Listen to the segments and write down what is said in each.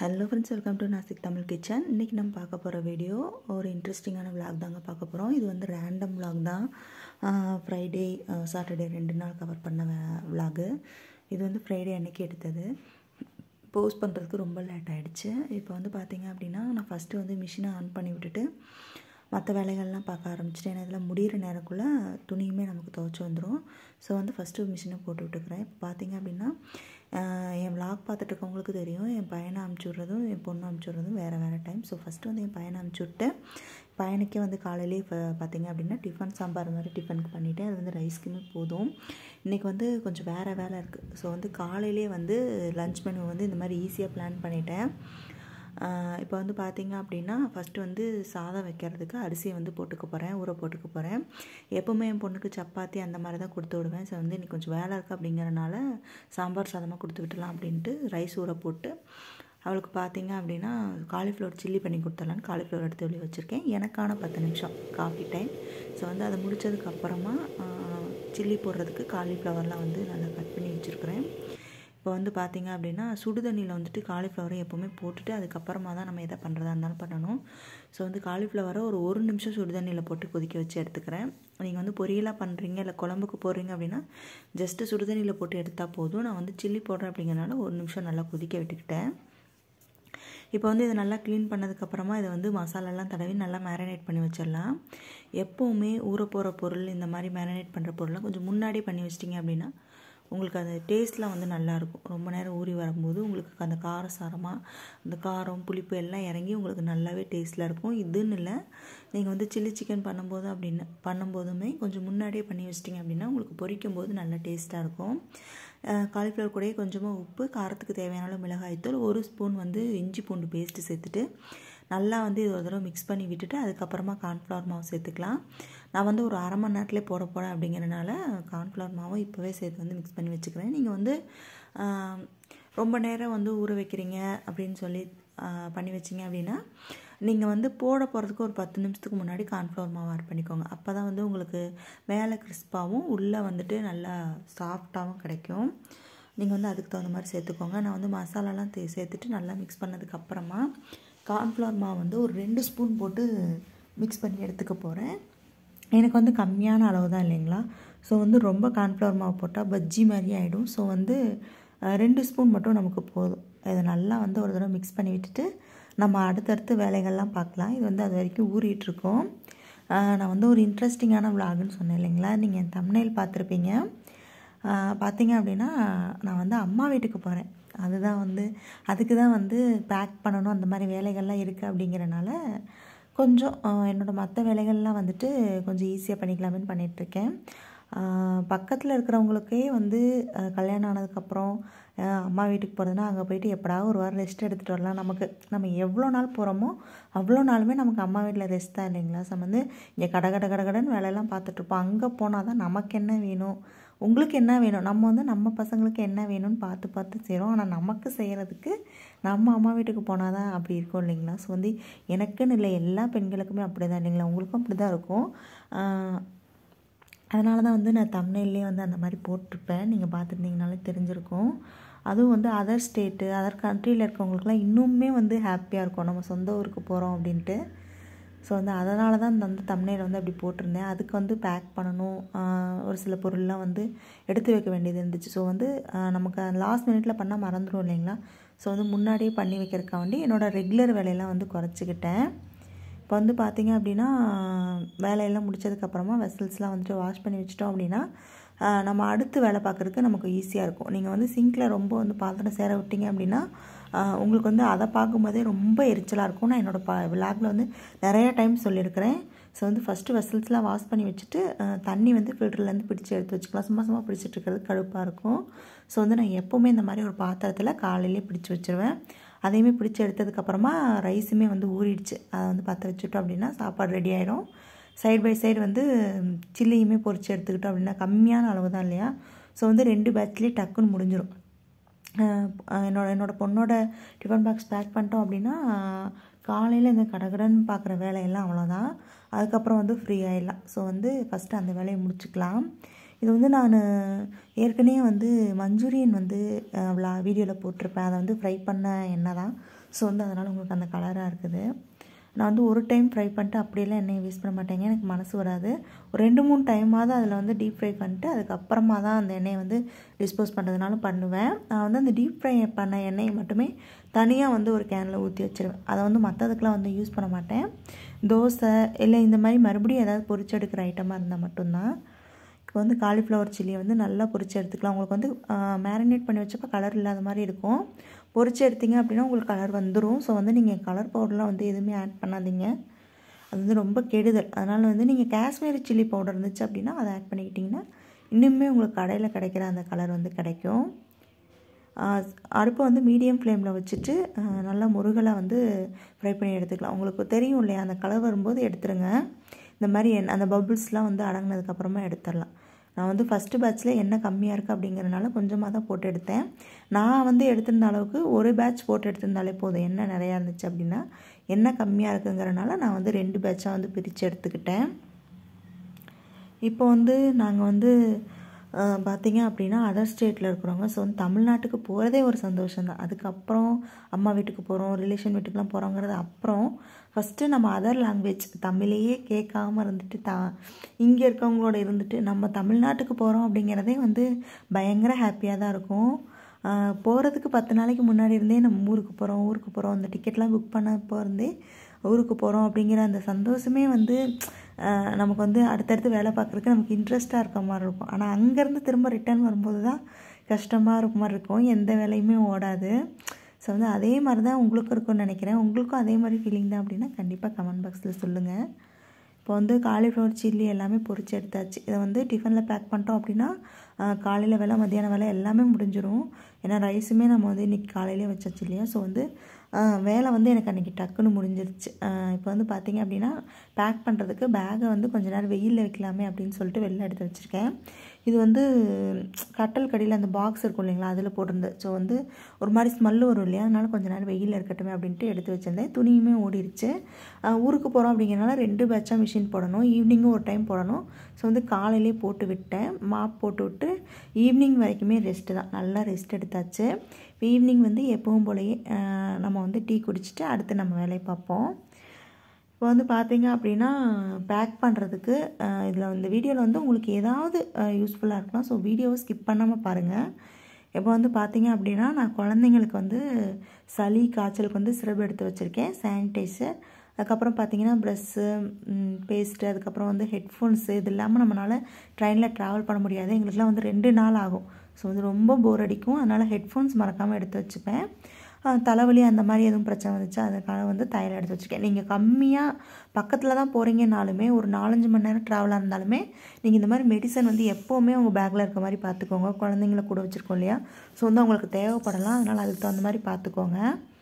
hello friends welcome to Nashik Tamil kitchen இன்றைக்கி நம்ம பார்க்க போகிற வீடியோ ஒரு இன்ட்ரெஸ்டிங்கான விளாக் தாங்க பார்க்க போகிறோம் இது வந்து ரேண்டம் விளாக் தான் ஃப்ரைடே சாட்டர்டே ரெண்டு நாள் கவர் பண்ண விளாகு இது வந்து ஃப்ரைடே அன்னைக்கு எடுத்தது போஸ்ட் பண்ணுறதுக்கு ரொம்ப லேட் ஆகிடுச்சு இப்போ வந்து பார்த்திங்க அப்படின்னா நான் ஃபஸ்ட்டு வந்து மிஷினை ஆன் பண்ணி விட்டுட்டு மற்ற வேலைகள்லாம் பார்க்க ஆரம்பிச்சிட்டேன் ஏன்னா இதில் முடிகிற நேரக்குள்ளே துணியுமே நமக்கு துவைச்சி வந்துடும் ஸோ வந்து ஃபஸ்ட்டு மிஷினை போட்டு விட்டுக்கிறேன் இப்போ பார்த்திங்க அப்படின்னா என் விளாக் பார்த்துட்டு இருக்கவங்களுக்கு தெரியும் என் பையனை அமுச்சு விட்றதும் என் பொண்ணு அமுச்சு விட்றதும் வேறு வேறு டைம் ஸோ ஃபஸ்ட்டு வந்து என் பையனை அமுச்சு விட்டு பையனுக்கே வந்து காலையிலே இப்போ பார்த்திங்க அப்படின்னா டிஃபன் சாம்பார் மாதிரி டிஃபனுக்கு பண்ணிவிட்டேன் அது வந்து ரைஸ்க்குமே போதும் இன்றைக்கி வந்து கொஞ்சம் வேறு வேலை இருக்குது ஸோ வந்து காலையிலே வந்து லன்ச் மெனு வந்து இந்த மாதிரி ஈஸியாக பிளான் பண்ணிட்டேன் இப்போ வந்து பார்த்திங்க அப்படின்னா ஃபஸ்ட்டு வந்து சாதம் வைக்கிறதுக்கு அரிசியை வந்து போட்டுக்க போகிறேன் ஊற போட்டுக்க போகிறேன் எப்போவுமே என் பொண்ணுக்கு சப்பாத்தி அந்த மாதிரி தான் கொடுத்து விடுவேன் ஸோ வந்து இன்றைக்கி கொஞ்சம் வேலை இருக்குது அப்படிங்கிறனால சாம்பார் சாதமாக கொடுத்து விட்டுலாம் அப்படின்ட்டு ரைஸ் ஊற போட்டு அவளுக்கு பார்த்தீங்க அப்படின்னா காலிஃப்ளவர் சில்லி பண்ணி கொடுத்துடலான்னு காலிஃப்ளவர் எடுத்து வெளியே வச்சுருக்கேன் எனக்கான பத்து நிமிஷம் காஃபி டைம் ஸோ வந்து அதை முடித்ததுக்கப்புறமா சில்லி போடுறதுக்கு காலிஃப்ளவர்லாம் வந்து நல்லா கட் பண்ணி வச்சுருக்கிறேன் இப்போ வந்து பார்த்திங்க அப்படின்னா சுடு தண்ணியில் வந்துட்டு காலிஃப்ளவரை எப்போவுமே போட்டுட்டு அதுக்கப்புறமா தான் நம்ம எதை பண்ணுறதா இருந்தாலும் பண்ணணும் ஸோ வந்து காலிஃப்ளவரை ஒரு ஒரு நிமிஷம் சுடு தண்ணியில் போட்டு கொதிக்க வச்சு எடுத்துக்கிறேன் நீங்கள் வந்து பொரியலாக பண்ணுறீங்க இல்லை குழம்புக்கு போடுறீங்க அப்படின்னா ஜஸ்ட்டு சுடு தண்ணியில் போட்டு எடுத்தால் போதும் நான் வந்து சில்லி போடுறேன் அப்படிங்கிறனால ஒரு நிமிஷம் நல்லா கொதிக்க விட்டுக்கிட்டேன் இப்போ வந்து இதை நல்லா க்ளீன் பண்ணதுக்கப்புறமா இதை வந்து மசாலாலாம் தடவி நல்லா மேரினேட் பண்ணி வச்சிடலாம் எப்போவுமே ஊற போகிற பொருள் இந்த மாதிரி மேரினேட் பண்ணுற பொருள்லாம் கொஞ்சம் முன்னாடி பண்ணி வச்சிட்டிங்க அப்படின்னா உங்களுக்கு அந்த டேஸ்ட்லாம் வந்து நல்லாயிருக்கும் ரொம்ப நேரம் ஊறி வரும்போது உங்களுக்கு அந்த காரசாரமாக அந்த காரம் புளிப்பு எல்லாம் இறங்கி உங்களுக்கு நல்லாவே டேஸ்ட்டில் இருக்கும் இதுன்னு இல்லை நீங்கள் வந்து சில்லி சிக்கன் பண்ணும்போது அப்படின்னு பண்ணும்போதுமே கொஞ்சம் முன்னாடியே பண்ணி வச்சிட்டிங்க அப்படின்னா உங்களுக்கு பொரிக்கும் போது நல்ல டேஸ்ட்டாக இருக்கும் காலிஃப்ளவர் கூடயே கொஞ்சமாக உப்பு காரத்துக்கு தேவையான மிளகாய்த்தூள் ஒரு ஸ்பூன் வந்து இஞ்சி பூண்டு பேஸ்ட்டு சேர்த்துட்டு நல்லா வந்து இது ஒரு தடவை மிக்ஸ் பண்ணி விட்டுட்டு அதுக்கப்புறமா கார்ன்ஃப்ளவர் மாவு சேர்த்துக்கலாம் நான் வந்து ஒரு அரை மணி நேரத்துலேயே போட போகிறேன் அப்படிங்கிறனால கார்ன்ஃப்ளவர் மாவை இப்போவே சேர்த்து வந்து மிக்ஸ் பண்ணி வச்சுக்கிறேன் நீங்கள் வந்து ரொம்ப நேரம் வந்து ஊற வைக்கிறீங்க அப்படின்னு சொல்லி பண்ணி வச்சிங்க அப்படின்னா நீங்கள் வந்து போட போகிறதுக்கு ஒரு பத்து நிமிஷத்துக்கு முன்னாடி கார்ன்ஃப்ளவர் மாவு ஆட் பண்ணிக்கோங்க அப்போ தான் வந்து உங்களுக்கு மேலே கிறிஸ்பாகவும் உள்ளே வந்துட்டு நல்லா சாஃப்டாகவும் கிடைக்கும் நீங்கள் வந்து அதுக்கு தகுந்த மாதிரி சேர்த்துக்கோங்க நான் வந்து மசாலாலாம் தே சேர்த்துட்டு நல்லா மிக்ஸ் பண்ணதுக்கப்புறமா கார்ன்ஃப்ளவர் மாவு வந்து ஒரு ரெண்டு ஸ்பூன் போட்டு மிக்ஸ் பண்ணி எடுத்துக்க போகிறேன் எனக்கு வந்து கம்மியான அளவு தான் இல்லைங்களா ஸோ வந்து ரொம்ப கார்ன்ஃப்ளவர் மாவு போட்டால் பஜ்ஜி மாதிரி ஆகிடும் ஸோ வந்து ரெண்டு ஸ்பூன் மட்டும் நமக்கு போதும் இதை நல்லா வந்து ஒரு தடவை மிக்ஸ் பண்ணி விட்டுட்டு நம்ம அடுத்தடுத்து வேலைகள்லாம் பார்க்கலாம் இது வந்து அது வரைக்கும் ஊறிட்டுருக்கோம் நான் வந்து ஒரு இன்ட்ரெஸ்டிங்கான விலாகுன்னு சொன்னேன் இல்லைங்களா நீங்கள் என் தமிழில் பார்த்துருப்பீங்க பார்த்தீங்க அப்படின்னா நான் வந்து அம்மா வீட்டுக்கு போகிறேன் அதுதான் வந்து அதுக்கு தான் வந்து பேக் பண்ணணும் அந்த மாதிரி வேலைகள்லாம் இருக்குது அப்படிங்கிறனால கொஞ்சம் என்னோடய மற்ற வேலைகள்லாம் வந்துட்டு கொஞ்சம் ஈஸியாக பண்ணிக்கலாமேன்னு பண்ணிகிட்ருக்கேன் பக்கத்தில் இருக்கிறவங்களுக்கே வந்து கல்யாணம் ஆனதுக்கப்புறம் அம்மா வீட்டுக்கு போகிறதுனா அங்கே போயிட்டு எப்படாவது ஒரு வாரம் ரெஸ்ட் எடுத்துகிட்டு வரலாம் நமக்கு நம்ம எவ்வளோ நாள் போகிறோமோ அவ்வளோ நாளுமே நமக்கு அம்மா வீட்டில் ரெஸ்ட் தான் இல்லைங்களா ஸோ வந்து இங்கே கட கட கட கடன்னு வேலையெல்லாம் பார்த்துட்ருப்போம் அங்கே போனால் தான் நமக்கு என்ன வேணும் உங்களுக்கு என்ன வேணும் நம்ம வந்து நம்ம பசங்களுக்கு என்ன வேணும்னு பார்த்து பார்த்து செய்கிறோம் ஆனால் நமக்கு செய்கிறதுக்கு நம்ம அம்மா வீட்டுக்கு போனால் தான் அப்படி இருக்கும் இல்லைங்களா ஸோ வந்து எனக்குன்னு இல்லை எல்லா பெண்களுக்குமே அப்படி தான் இல்லைங்களா உங்களுக்கும் அப்படி தான் இருக்கும் அதனால தான் வந்து நான் தமிழ்லேயே வந்து அந்த மாதிரி போட்டிருப்பேன் நீங்கள் பார்த்துருந்தீங்கனாலே தெரிஞ்சிருக்கும் அதுவும் வந்து அதர் ஸ்டேட்டு அதர் கண்ட்ரியில் இருக்கவங்களுக்குலாம் இன்னுமே வந்து ஹாப்பியாக இருக்கும் நம்ம சொந்த ஊருக்கு போகிறோம் அப்படின்ட்டு ஸோ வந்து அதனால தான் அந்த தமிழில் வந்து அப்படி போட்டிருந்தேன் அதுக்கு வந்து பேக் பண்ணணும் ஒரு சில பொருள்லாம் வந்து எடுத்து வைக்க வேண்டியது இருந்துச்சு ஸோ வந்து நமக்கு லாஸ்ட் மினிட்ல பண்ணால் மறந்துடும் இல்லைங்களா ஸோ வந்து முன்னாடியே பண்ணி வைக்கிறக்காண்டி என்னோடய ரெகுலர் வேலையெல்லாம் வந்து குறைச்சிக்கிட்டேன் இப்போ வந்து பார்த்திங்க அப்படின்னா வேலையெல்லாம் முடிச்சதுக்கப்புறமா வெசல்ஸ்லாம் வந்துட்டு வாஷ் பண்ணி வச்சிட்டோம் அப்படின்னா நம்ம அடுத்து வேலை பார்க்குறதுக்கு நமக்கு ஈஸியாக இருக்கும் நீங்கள் வந்து சிங்கில் ரொம்ப வந்து பாத்திரம் சேர விட்டீங்க அப்படின்னா உங்களுக்கு வந்து அதை பார்க்கும்போதே ரொம்ப எரிச்சலாக இருக்கும் நான் என்னோடய பா விளாகில் வந்து நிறையா டைம் சொல்லியிருக்கிறேன் ஸோ வந்து ஃபஸ்ட்டு வெசல்ஸ்லாம் வாஷ் பண்ணி வச்சுட்டு தண்ணி வந்து ஃபில்டர்லேருந்து பிடிச்சி எடுத்து வச்சுக்கலாம் சும்மா சும்மா பிடிச்சிட்டு இருக்கிறது கடுப்பாக இருக்கும் ஸோ வந்து நான் எப்போவுமே இந்த மாதிரி ஒரு பாத்திரத்தில் காலையிலே பிடிச்சி வச்சுருவேன் அதையுமே பிடிச்சி எடுத்ததுக்கப்புறமா ரைஸுமே வந்து ஊறிடுச்சு அதை வந்து பற்ற வச்சுட்டோம் அப்படின்னா சாப்பாடு ரெடி ஆகிடும் சைடு பை சைடு வந்து சில்லியுமே பொறிச்சு எடுத்துக்கிட்டோம் அப்படின்னா கம்மியான அளவு தான் இல்லையா ஸோ வந்து ரெண்டு பேட்ச்லேயே டக்குன்னு முடிஞ்சிடும் என்னோட என்னோடய பொண்ணோட டிஃபன் பாக்ஸ் பேக் பண்ணிட்டோம் அப்படின்னா காலையில் இந்த கடகடன்னு பார்க்குற வேலையெல்லாம் அவ்வளோதான் அதுக்கப்புறம் வந்து ஃப்ரீ ஆகிடலாம் ஸோ வந்து ஃபஸ்ட்டு அந்த வேலையை முடிச்சுக்கலாம் இது வந்து நான் ஏற்கனவே வந்து மஞ்சூரியன் வந்து விழா வீடியோவில் போட்டிருப்பேன் அதை வந்து ஃப்ரை பண்ண எண்ணெய் தான் ஸோ வந்து அதனால் உங்களுக்கு அந்த கலராக இருக்குது நான் வந்து ஒரு டைம் ஃப்ரை பண்ணிட்டு அப்படியெல்லாம் எண்ணெயை வேஸ்ட் பண்ண மாட்டேங்க எனக்கு மனசு வராது ஒரு ரெண்டு மூணு டைமாவது அதில் வந்து டீப் ஃப்ரை பண்ணிட்டு அதுக்கப்புறமா தான் அந்த எண்ணெயை வந்து டிஸ்போஸ் பண்ணுறதுனாலும் பண்ணுவேன் நான் வந்து அந்த டீப் ஃப்ரை பண்ண எண்ணெயை மட்டுமே தனியாக வந்து ஒரு கேனில் ஊற்றி வச்சுருவேன் அதை வந்து மற்றதுக்கெலாம் வந்து யூஸ் பண்ண மாட்டேன் தோசை இல்லை இந்த மாதிரி மறுபடியும் ஏதாவது பொரிச்சு எடுக்கிற ஐட்டமாக இருந்தால் மட்டும்தான் இப்போ வந்து காலிஃப்ளவர் சில்லியை வந்து நல்லா பொரிச்சு எடுத்துக்கலாம் உங்களுக்கு வந்து மேரினேட் பண்ணி வச்சப்போ கலர் இல்லாத மாதிரி இருக்கும் பொரிச்சு எடுத்தீங்க அப்படின்னா உங்களுக்கு கலர் வந்துடும் ஸோ வந்து நீங்கள் கலர் பவுடர்லாம் வந்து எதுவுமே ஆட் பண்ணாதீங்க அது வந்து ரொம்ப கெடுதல் அதனால் வந்து நீங்கள் காஷ்மீரி சில்லி பவுடர் இருந்துச்சு அப்படின்னா அதை ஆட் பண்ணிக்கிட்டிங்கன்னா இன்னுமே உங்களுக்கு கடையில் கிடைக்கிற அந்த கலர் வந்து கிடைக்கும் அடுப்பை வந்து மீடியம் ஃப்ளேமில் வச்சுட்டு நல்லா முருகலாக வந்து ஃப்ரை பண்ணி எடுத்துக்கலாம் உங்களுக்கு தெரியும் இல்லையா அந்த கலர் வரும்போது எடுத்துருங்க இந்த மாதிரி என் அந்த பபுள்ஸ்லாம் வந்து அடங்கினதுக்கப்புறமா எடுத்துடலாம் நான் வந்து ஃபஸ்ட்டு பேட்ச்சில் எண்ணெய் கம்மியாக இருக்குது அப்படிங்கிறனால கொஞ்சமாக தான் போட்டு எடுத்தேன் நான் வந்து எடுத்திருந்த அளவுக்கு ஒரு பேட்ச் போட்டு எடுத்திருந்தாலே போதும் எண்ணெய் நிறையா இருந்துச்சு அப்படின்னா எண்ணெய் கம்மியாக இருக்குங்கிறனால நான் வந்து ரெண்டு பேட்சாக வந்து பிரித்து எடுத்துக்கிட்டேன் இப்போ வந்து நாங்கள் வந்து பார்த்திங்க அப்படின்னா அதர் ஸ்டேட்டில் இருக்கிறவங்க ஸோ வந்து தமிழ்நாட்டுக்கு போகிறதே ஒரு சந்தோஷம் தான் அதுக்கப்புறம் அம்மா வீட்டுக்கு போகிறோம் ரிலேஷன் வீட்டுக்குலாம் போகிறோங்கிறது அப்புறம் ஃபஸ்ட்டு நம்ம அதர் லாங்குவேஜ் தமிழையே கேட்காம இருந்துட்டு தா இங்கே இருக்கவங்களோட இருந்துட்டு நம்ம தமிழ்நாட்டுக்கு போகிறோம் அப்படிங்கிறதே வந்து பயங்கர ஹாப்பியாக தான் இருக்கும் போகிறதுக்கு பத்து நாளைக்கு முன்னாடி இருந்தே நம்ம ஊருக்கு போகிறோம் ஊருக்கு போகிறோம் அந்த டிக்கெட்லாம் புக் பண்ணப்போ இருந்தே ஊருக்கு போகிறோம் அப்படிங்கிற அந்த சந்தோஷமே வந்து நமக்கு வந்து அடுத்தடுத்து வேலை பார்க்குறதுக்கு நமக்கு இன்ட்ரெஸ்ட்டாக இருக்க மாதிரி இருக்கும் ஆனால் அங்கேருந்து திரும்ப ரிட்டர்ன் வரும்போது தான் கஷ்டமாக இருக்க மாதிரி இருக்கும் எந்த வேலையுமே ஓடாது ஸோ வந்து அதே மாதிரி தான் உங்களுக்கும் இருக்கும்னு நினைக்கிறேன் உங்களுக்கும் அதே மாதிரி ஃபீலிங் தான் அப்படின்னா கண்டிப்பாக கமெண்ட் பாக்ஸில் சொல்லுங்கள் இப்போ வந்து காலிஃப்ளவர் சில்லி எல்லாமே பொரிச்சு எடுத்தாச்சு இதை வந்து டிஃபனில் பேக் பண்ணிட்டோம் அப்படின்னா காலையில் வேலை மத்தியான வேலை எல்லாமே முடிஞ்சிடும் ஏன்னா ரைஸுமே நம்ம வந்து இன்றைக்கி காலையிலே வச்சாச்சு இல்லையா ஸோ வந்து வேலை வந்து எனக்கு அன்றைக்கி டக்குன்னு முடிஞ்சிருச்சு இப்போ வந்து பார்த்திங்க அப்படின்னா பேக் பண்ணுறதுக்கு பேகை வந்து கொஞ்ச நேரம் வெயிலில் வைக்கலாமே அப்படின்னு சொல்லிட்டு வெளில எடுத்து வச்சுருக்கேன் இது வந்து கட்டல் கடியில் அந்த பாக்ஸ் இருக்கும் இல்லைங்களா அதில் போட்டிருந்தேன் ஸோ வந்து ஒரு மாதிரி ஸ்மெல்லு வரும் இல்லையா அதனால கொஞ்சம் நேரம் வெயிலில் இருக்கட்டுமே அப்படின்ட்டு எடுத்து வச்சுருந்தேன் துணியுமே ஓடிடுச்சு ஊருக்கு போகிறோம் அப்படிங்கிறனால ரெண்டு பேட்சாக மிஷின் போடணும் ஈவினிங்கும் ஒரு டைம் போடணும் ஸோ வந்து காலையிலே போட்டு விட்டேன் மாப் போட்டு விட்டு ஈவினிங் வரைக்குமே ரெஸ்ட்டு தான் நல்லா ரெஸ்ட் எடுத்தாச்சு ஈவினிங் வந்து எப்பவும் போலயே நம்ம வந்து டீ குடிச்சிட்டு அடுத்து நம்ம வேலையை பார்ப்போம் இப்போ வந்து பார்த்தீங்க அப்படின்னா பேக் பண்ணுறதுக்கு இதில் இந்த வீடியோவில் வந்து உங்களுக்கு ஏதாவது யூஸ்ஃபுல்லாக இருக்கலாம் ஸோ வீடியோவை ஸ்கிப் பண்ணாமல் பாருங்கள் இப்போ வந்து பார்த்தீங்க அப்படின்னா நான் குழந்தைங்களுக்கு வந்து சளி காய்ச்சலுக்கு வந்து சிரப் எடுத்து வச்சுருக்கேன் சானிடைசர் அதுக்கப்புறம் பார்த்தீங்கன்னா ப்ரெஷ்ஷு பேஸ்ட்டு அதுக்கப்புறம் வந்து ஹெட்ஃபோன்ஸு இது இல்லாமல் நம்மளால் ட்ரெயினில் ட்ராவல் பண்ண முடியாது எங்களுக்குலாம் வந்து ரெண்டு நாள் ஆகும் ஸோ வந்து ரொம்ப போர் அடிக்கும் அதனால் ஹெட்ஃபோன்ஸ் மறக்காமல் எடுத்து வச்சுப்பேன் தலைவலி அந்த மாதிரி எதுவும் பிரச்சனை வந்துச்சு அதுக்காக வந்து தையல் எடுத்து வச்சுருக்கேன் நீங்கள் கம்மியாக பக்கத்தில் தான் போகிறீங்கனாலுமே ஒரு நாலஞ்சு மணி நேரம் ட்ராவலாக இருந்தாலுமே நீங்கள் இந்த மாதிரி மெடிசன் வந்து எப்போவுமே உங்கள் பேக்கில் இருக்க மாதிரி பார்த்துக்கோங்க குழந்தைங்கள கூட வச்சுருக்கோம் இல்லையா ஸோ வந்து அவங்களுக்கு தேவைப்படலாம் அதனால் அதுக்கு தகுந்த மாதிரி பார்த்துக்கோங்க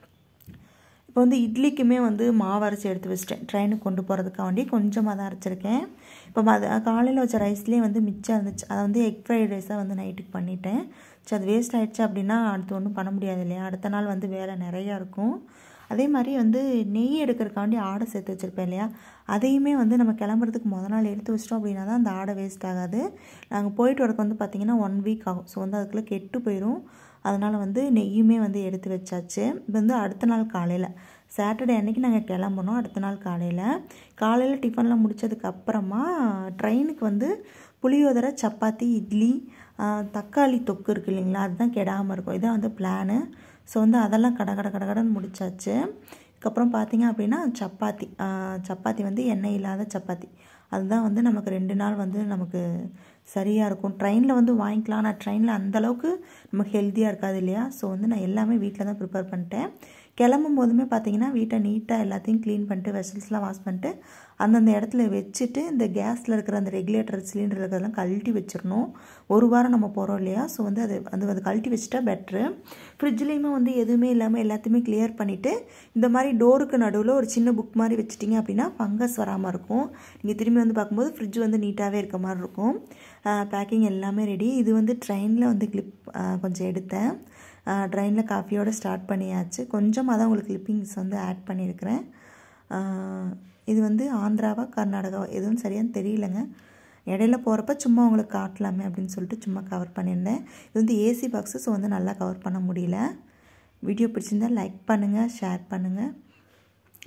இப்போ வந்து இட்லிக்குமே வந்து மாவு அரைச்சி எடுத்து வச்சிட்டேன் ட்ரெயினுக்கு கொண்டு போகிறதுக்காண்டி கொஞ்சமாக தான் அரைச்சிருக்கேன் இப்போ மத காலையில் வச்ச ரைஸ்லேயே வந்து மிச்சம் இருந்துச்சு அதை வந்து எக் ஃப்ரைட் ரைஸாக வந்து நைட்டுக்கு பண்ணிட்டேன் சரி அது வேஸ்ட் ஆகிடுச்சு அப்படின்னா அடுத்து ஒன்றும் பண்ண முடியாது இல்லையா அடுத்த நாள் வந்து வேலை நிறையா இருக்கும் அதே மாதிரி வந்து நெய் எடுக்கிறக்காண்டி ஆடை சேர்த்து வச்சுருப்பேன் இல்லையா அதையுமே வந்து நம்ம கிளம்புறதுக்கு முத நாள் எடுத்து வச்சிட்டோம் அப்படின்னா தான் அந்த ஆடை வேஸ்ட் ஆகாது நாங்கள் போயிட்டு வரக்கு வந்து பார்த்திங்கன்னா ஒன் வீக் ஆகும் ஸோ வந்து அதுக்குள்ளே கெட்டு போயிடும் அதனால் வந்து நெய்யுமே வந்து எடுத்து வச்சாச்சு இப்போ வந்து அடுத்த நாள் காலையில் சாட்டர்டே அன்றைக்கி நாங்கள் கிளம்புனோம் அடுத்த நாள் காலையில் காலையில் டிஃபன்லாம் முடித்ததுக்கு அப்புறமா ட்ரெயினுக்கு வந்து புளியோதரை சப்பாத்தி இட்லி தக்காளி தொக்கு இருக்குது இல்லைங்களா அதுதான் கெடாமல் இருக்கும் இதான் வந்து பிளானு ஸோ வந்து அதெல்லாம் கட கட கட கடன்னு முடிச்சாச்சு அதுக்கப்புறம் பார்த்திங்க அப்படின்னா சப்பாத்தி சப்பாத்தி வந்து எண்ணெய் இல்லாத சப்பாத்தி அதுதான் வந்து நமக்கு ரெண்டு நாள் வந்து நமக்கு சரியாக இருக்கும் ட்ரெயினில் வந்து வாங்கிக்கலாம் ஆனால் ட்ரெயினில் அந்தளவுக்கு நமக்கு ஹெல்த்தியாக இருக்காது இல்லையா ஸோ வந்து நான் எல்லாமே வீட்டில் தான் ப்ரிப்பேர் பண்ணிட்டேன் கிளம்பும் போதுமே பார்த்தீங்கன்னா வீட்டை நீட்டாக எல்லாத்தையும் க்ளீன் பண்ணிட்டு வெசல்ஸ்லாம் வாஷ் பண்ணிட்டு அந்தந்த இடத்துல வச்சுட்டு இந்த கேஸில் இருக்கிற அந்த ரெகுலேட்டர் சிலிண்டர் இருக்கிறதெல்லாம் கழட்டி வச்சிடணும் ஒரு வாரம் நம்ம போகிறோம் இல்லையா ஸோ வந்து அது அது அது கழட்டி வச்சுட்டா பெட்ரு ஃப்ரிட்ஜ்லேயுமே வந்து எதுவுமே இல்லாமல் எல்லாத்தையுமே கிளியர் பண்ணிவிட்டு இந்த மாதிரி டோருக்கு நடுவில் ஒரு சின்ன புக் மாதிரி வச்சிட்டிங்க அப்படின்னா ஃபங்கஸ் வராமல் இருக்கும் நீங்கள் திரும்பி வந்து பார்க்கும்போது ஃப்ரிட்ஜ் வந்து நீட்டாகவே இருக்க மாதிரி இருக்கும் பேக்கிங் எல்லாமே ரெடி இது வந்து ட்ரெயினில் வந்து கிளிப் கொஞ்சம் எடுத்தேன் ட்ரெயினில் காஃபியோடு ஸ்டார்ட் பண்ணியாச்சு கொஞ்சமாக தான் உங்களுக்கு கிளிப்பிங்ஸ் வந்து ஆட் பண்ணியிருக்கிறேன் இது வந்து ஆந்திராவா கர்நாடகாவா எதுவும் சரியானு தெரியலங்க இடையில போகிறப்ப சும்மா உங்களுக்கு காட்டலாமே அப்படின்னு சொல்லிட்டு சும்மா கவர் பண்ணியிருந்தேன் இது வந்து ஏசி பாக்ஸு ஸோ வந்து நல்லா கவர் பண்ண முடியல வீடியோ பிடிச்சிருந்தால் லைக் பண்ணுங்கள் ஷேர் பண்ணுங்கள்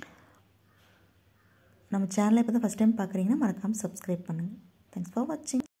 நம்ம சேனலை இப்போ தான் ஃபஸ்ட் டைம் பார்க்குறீங்கன்னா மறக்காமல் சப்ஸ்கிரைப் பண்ணுங்கள் தேங்க்ஸ் ஃபார் வாட்சிங்